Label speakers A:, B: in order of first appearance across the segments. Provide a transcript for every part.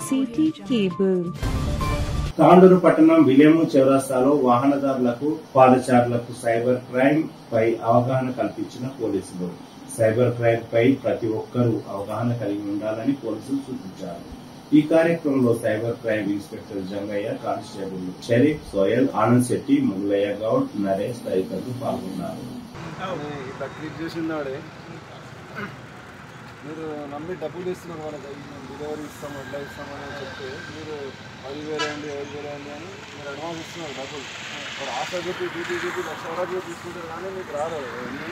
A: CT cable.
B: Tandur పట్టణం విలేము చౌరస్తాలో వాహనదారులకు పాదచారులకు సైబర్ క్రైమ్ పై అవగాహన కల్పించిన పోలీసులు సైబర్ క్రైమ్ పై ప్రతి ఒక్కరూ అవగాహన కలిగి ఉండాలని పోలీసులు సూచించారు ఈ కార్యక్రమంలో cyber crime inspector Jangaiah constable Sharif Soyal Anand Shetty Mugulaiah Goud Naresh తదితరులు పాల్గొన్నారు
C: ఇట్లా క్లిక్ చేసిందాడే మీరు నమ్మి డబ్బులు ఇస్తున్నారు వాళ్ళకి అయ్యి మేము డెలివరీ ఇస్తాము ఎట్లా ఇస్తామని చెప్తే మీరు పది వేలు అండి ఐదు వేలు అండి అని మీరు అడ్వాన్స్ ఇస్తున్నారు డబ్బులు మరి ఆశ చెప్పి డ్యూటీ చెప్పి లక్ష వరకు తీసుకుంటారు కానీ మీకు రాదు అన్ని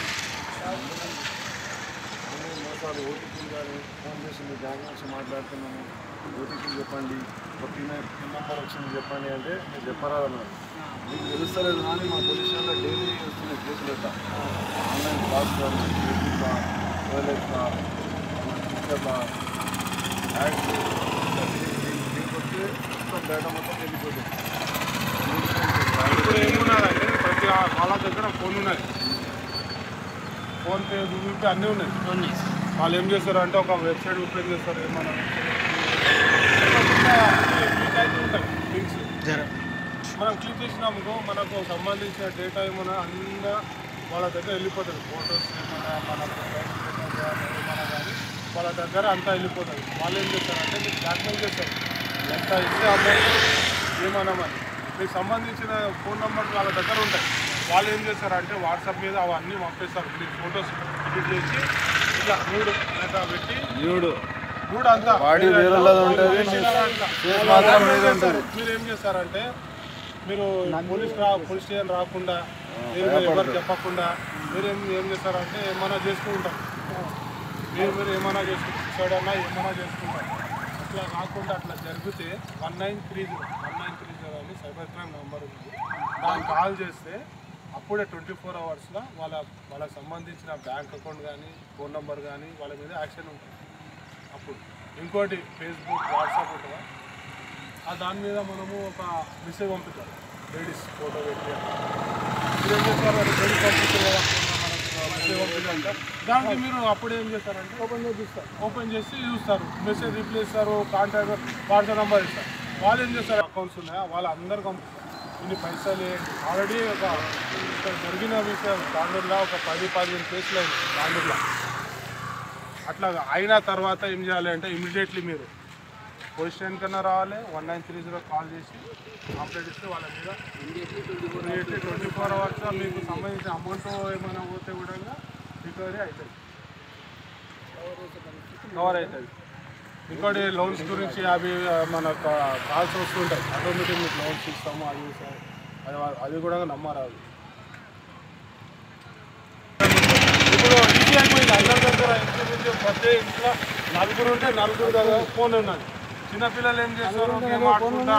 C: అన్ని మోసాలు ఓటీపీలు కానీ ఫోన్ చేసి మీ బ్యాంక్ నుంచి మాట్లాడుతున్నాము ఓటీపీలు చెప్పండి ఒక పిన్ పిన్ నెంబర్ వచ్చింది చెప్పండి అంటే మీరు చెప్పరాదన్నారు మీకు తెలుస్తలేదు కానీ మా పోలీస్ స్టేషన్లో డైలీ వస్తున్నాయి కేసులు ఎట్లా ఆన్లైన్ క్లాస్ కానీ యూట్యూబ్లా టోయిలెట్లా టీచర్లా యాడ్స్ దీనికి వస్తే మొత్తం డేటా మొత్తం వెళ్ళిపోతుంది
D: ఇప్పుడు ఏమున్నదంటే ప్రతి వాళ్ళ దగ్గర ఫోన్ ఉన్నది ఫోన్ పే గూగుల్ పే అన్నీ ఉన్నాయి వాళ్ళు ఏం చేస్తారు అంటే ఒక వెబ్సైట్ ఓపెన్ చేస్తారు ఏమన్నా ఉంటాయి లింక్స్ మనం క్లిక్ చేసినామనుకో మనకు సంబంధించిన డేటా ఏమైనా అన్నీ వాళ్ళ దగ్గర వెళ్ళిపోతుంది ఫొటోస్ ఏమైనా మనకు బ్యాంక్ స్టేట్మెంట్ కానీ ఏమైనా కానీ వాళ్ళ దగ్గర అంతా వెళ్ళిపోతుంది వాళ్ళు ఏం చేస్తారంటే మీకు బ్లాక్మెయిల్ చేస్తారు ఎంత ఇస్తే అమౌంట్ ఏమన్నామని మీకు సంబంధించిన ఫోన్ నెంబర్ వాళ్ళ దగ్గర ఉంటాయి వాళ్ళు ఏం చేస్తారంటే వాట్సాప్ మీద అవన్నీ పంపిస్తారు మీకు ఫొటోస్ ఎడిట్ చేసి ఇట్లా మూడు లేదా పెట్టి
C: న్యూడ్
D: మూడు అంతా
C: బాడీ వేరేలాగా ఉంటుంది, ఫేస్ మాత్రం మీదే ఉంటుంది.
D: మీరు ఏం చేస్తారంటే మీరు పోలీస్ రా పోలీస్ స్టేషన్ రాకుండా మీరు ఎవరు చెప్పకుండా మీరు ఏం ఏం చేస్తారంటే ఏమైనా చేస్తూ ఉంటారు మీరు మీరు ఏమైనా చేసుకుంటారు సైడ్ అన్నా ఏమైనా చేసుకుంటారు అట్లా కాకుండా అట్లా జరిగితే one nine three zero one nine three zero అని సైబర్ క్రైమ్ నెంబర్ ఉంది దానికి కాల్ చేస్తే అప్పుడే ట్వంటీ ఫోర్ అవర్స్లో వాళ్ళ వాళ్ళకి సంబంధించిన బ్యాంక్ అకౌంట్ కానీ ఫోన్ నెంబర్ కానీ వాళ్ళ మీద యాక్షన్ ఉంటుంది అప్పుడు ఇంకోటి ఫేస్బుక్ వాట్సాప్ ఉంటుందా ఆ దాని మీద మనము ఒక మెసేజ్ పంపుతాం లేడీస్ ఫోటో పెట్టి మీరు ఏం చేస్తారు అది లేడీస్ పంపిస్తారు కదా మెసేజ్ పంపించాలంటే దానికి మీరు అప్పుడు ఏం చేస్తారంటే ఓపెన్ చేసి చూస్తారు ఓపెన్ చేసి చూస్తారు మెసేజ్ రిప్లై ఇస్తారు కాంటాక్ట్ వాట్సాప్ నెంబర్ ఇస్తారు వాళ్ళు ఏం చేస్తారు అకౌంట్స్ ఉన్నాయా వాళ్ళు అందరు పంపిస్తారు ఇన్ని పైసలు ఏంటి ఆల్రెడీ ఒక ఇక్కడ జరిగిన విషయం తాండూరులో ఒక పది పదిహేను కేసులు అయింది తాండూరులో అట్లా అయిన తర్వాత ఏం చేయాలి అంటే ఇమీడియట్లీ మీరు పోలీస్ స్టేషన్ కన్నా రావాలి one nine three zero call చేసి కంప్లైంట్ ఇస్తే వాళ్ళ మీద ఇమీడియట్లీ ట్వంటీ ఫోర్ అవర్స్ మీకు సంబంధించిన అమౌంట్ ఏమైనా పోతే కూడా రికవరీ అవుతుంది కవర్ అవుతుంది ఇంకోటి లోన్స్ గురించి అవి ఆ, మనకు కాల్స్ వస్తుంటాయి ఆటోమేటిక్ మీకు లోన్స్ ఇస్తాము అది ఇస్తాము అది అది కూడా నమ్మరాదు ఇప్పుడు ఈజీ అయిపోయింది అందరి దగ్గర ఇంచుమించు ప్రతి ఇంట్లో నలుగురు ఉంటే నలుగురు దగ్గర ఫోన్ ఉన్నది చిన్నపిల్లలు ఏం చేస్తారు గేమ్ ఆడుకుంటా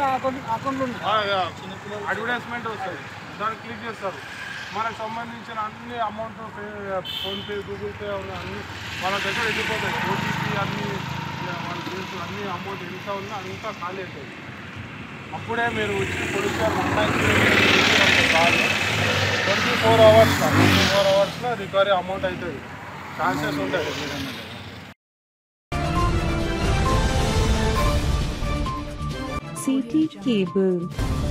D: అడ్వర్టైజ్మెంట్ వస్తుంది దాన్ని క్లిక్ చేస్తారు మనకు సంబంధించిన అన్ని అమౌంట్ ఫోన్పే గూగుల్ పే ఉన్న అన్ని వాళ్ళ దగ్గర వెళ్ళిపోతాయి ఓటీపీ అన్ని ఇక వాళ్ళ తెలుసు అన్ని అమౌంట్ ఎంత ఉన్నా అంతా ఖాళీ అవుతుంది అప్పుడే మీరు వచ్చి పోలీస్ వన్ నైన్ కాదు twenty four hours twenty four అవర్స్లో రికవరీ అమౌంట్ అవుతుంది ఛాన్సెస్ ఉంటాయి
A: CT cable.